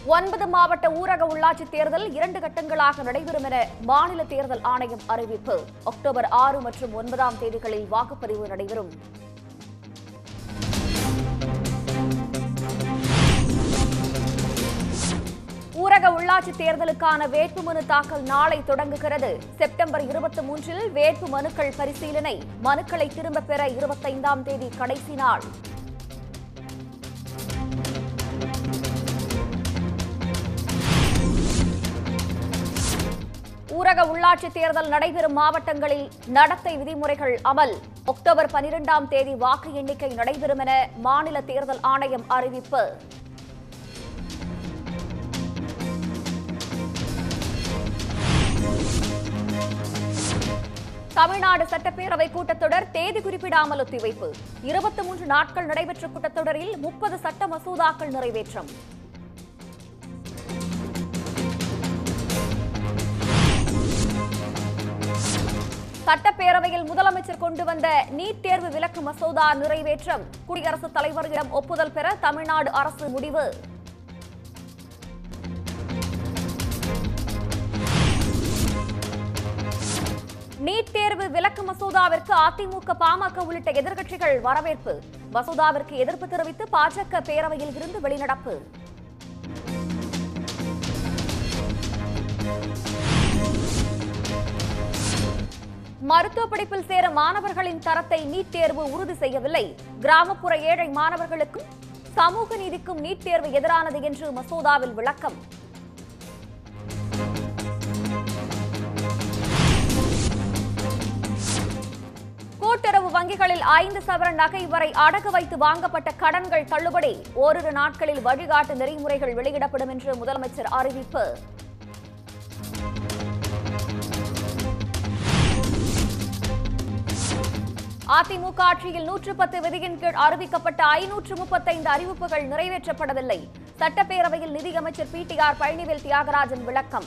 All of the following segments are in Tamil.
ஒன்பது மாவட்ட ஊரக உள்ளாட்சி தேர்தல் இரண்டு கட்டங்களாக நடைபெறும் என மாநில தேர்தல் ஆணையம் அறிவிப்பு அக்டோபர் ஆறு மற்றும் ஒன்பதாம் தேதிகளில் வாக்குப்பதிவு நடைபெறும் ஊரக உள்ளாட்சி தேர்தலுக்கான வேட்புமனு தாக்கல் நாளை தொடங்குகிறது செப்டம்பர் இருபத்தி மூன்றில் வேட்பு மனுக்கள் பரிசீலனை மனுக்களை திரும்பப் பெற இருபத்தைந்தாம் தேதி கடைசி நாள் ஊரக உள்ளாட்சி தேர்தல் நடைபெறும் மாவட்டங்களில் நடத்தை விதிமுறைகள் அமல் அக்டோபர் பனிரெண்டாம் தேதி வாக்கு எண்ணிக்கை நடைபெறும் என மாநில தேர்தல் ஆணையம் அறிவிப்பு தமிழ்நாடு சட்டப்பேரவை கூட்டத்தொடர் தேதி குறிப்பிடாமல் ஒத்திவைப்பு இருபத்தி மூன்று நாட்கள் நடைபெற்ற கூட்டத்தொடரில் முப்பது சட்ட மசோதாக்கள் நிறைவேற்றம் சட்டப்பேரவையில் முதலமைச்சர் கொண்டு வந்த நீட் தேர்வு விலக்கு மசோதா நிறைவேற்றம் குடியரசுத் தலைவரிடம் ஒப்புதல் பெற தமிழ்நாடு அரசு முடிவு நீட் தேர்வு விலக்கு மசோதாவிற்கு அதிமுக பாமக உள்ளிட்ட எதிர்க்கட்சிகள் வரவேற்பு மசோதாவிற்கு எதிர்ப்பு தெரிவித்து பாஜக பேரவையில் இருந்து வெளிநடப்பு மருத்துவ படிப்பில் சேர மாணவர்களின் தரத்தை நீட் தேர்வு உறுதி செய்யவில்லை கிராமப்புற ஏழை மாணவர்களுக்கும் சமூக நீதிக்கும் நீட் தேர்வு எதிரானது என்று மசோதாவில் விளக்கம் கூட்டுறவு வங்கிகளில் ஐந்து சவரன் நகை வரை அடகு வைத்து வாங்கப்பட்ட கடன்கள் தள்ளுபடி ஓரிரு நாட்களில் வழிகாட்டு நெறிமுறைகள் வெளியிடப்படும் என்று முதலமைச்சர் அறிவிப்பு அதிமுக ஆட்சியில் நூற்று பத்து விதியின் கீழ் அறிவிக்கப்பட்ட ஐநூற்று முப்பத்தைந்து அறிவிப்புகள் நிறைவேற்றப்படவில்லை சட்டப்பேரவையில் நிதியமைச்சர் P T R Palanivel Thiagarajan விளக்கம்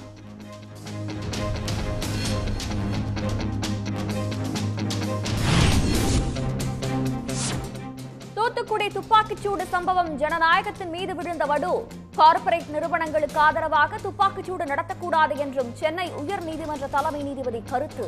தூத்துக்குடி துப்பாக்கிச்சூடு சம்பவம் ஜனநாயகத்தின் மீது விழுந்த வடு கார்ப்பரேட் நிறுவனங்களுக்கு ஆதரவாக துப்பாக்கிச்சூடு நடத்தக்கூடாது என்றும் சென்னை உயர்நீதிமன்ற தலைமை நீதிபதி கருத்து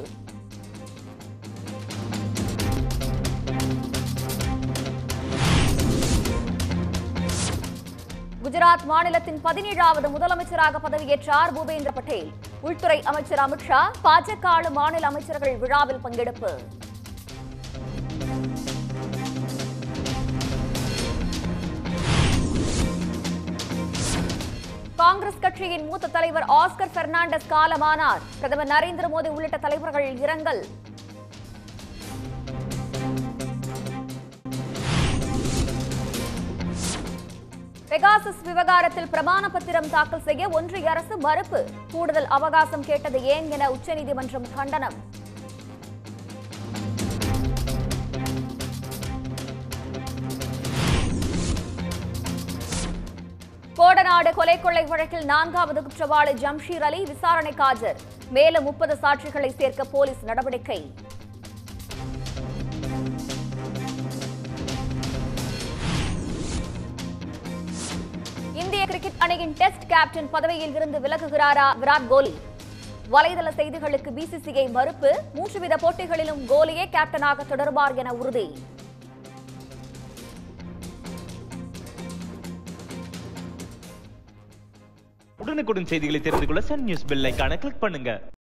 குஜராத் மாநிலத்தின் பதினேழாவது முதலமைச்சராக பதவியேற்றார் பூபேந்திர பட்டேல் உள்துறை அமைச்சர் அமித்ஷா பாஜக ஆளும் மாநில அமைச்சர்கள் விழாவில் பங்கெடுப்பு காங்கிரஸ் கட்சியின் மூத்த தலைவர் ஆஸ்கர் பெர்னாண்டஸ் காலமானார் பிரதமர் நரேந்திர மோடி உள்ளிட்ட தலைவர்கள் இரங்கல் பெகாசஸ் விவகாரத்தில் பிரமாண பத்திரம் தாக்கல் செய்ய ஒன்றிய அரசு மறுப்பு கூடுதல் அவகாசம் கேட்டது ஏன் என உச்சநீதிமன்றம் கண்டனம் கோடநாடு கொலை கொள்ளை வழக்கில் நான்காவது குற்றவாளி ஜம்ஷீர் அலி விசாரணைக்கு ஆஜர் மேலும் முப்பது சாட்சிகளை சேர்க்க போலீஸ் நடவடிக்கை இந்திய கிரிக்கெட் அணியின் டெஸ்ட் கேப்டன் பதவியில் இருந்து விலகுகிறாரா விராட் கோலி வலைதள செய்திகளுக்கு பிசிசிஐ மறுப்பு மூன்று வித போட்டிகளிலும் கோலியே கேப்டனாக தொடர்வார் என உறுதி உடனுக்குடன் செய்திகளை தெரிந்து கொள்ள சன் நியூஸ் பெல் ஐகானை கிளிக் பண்ணுங்க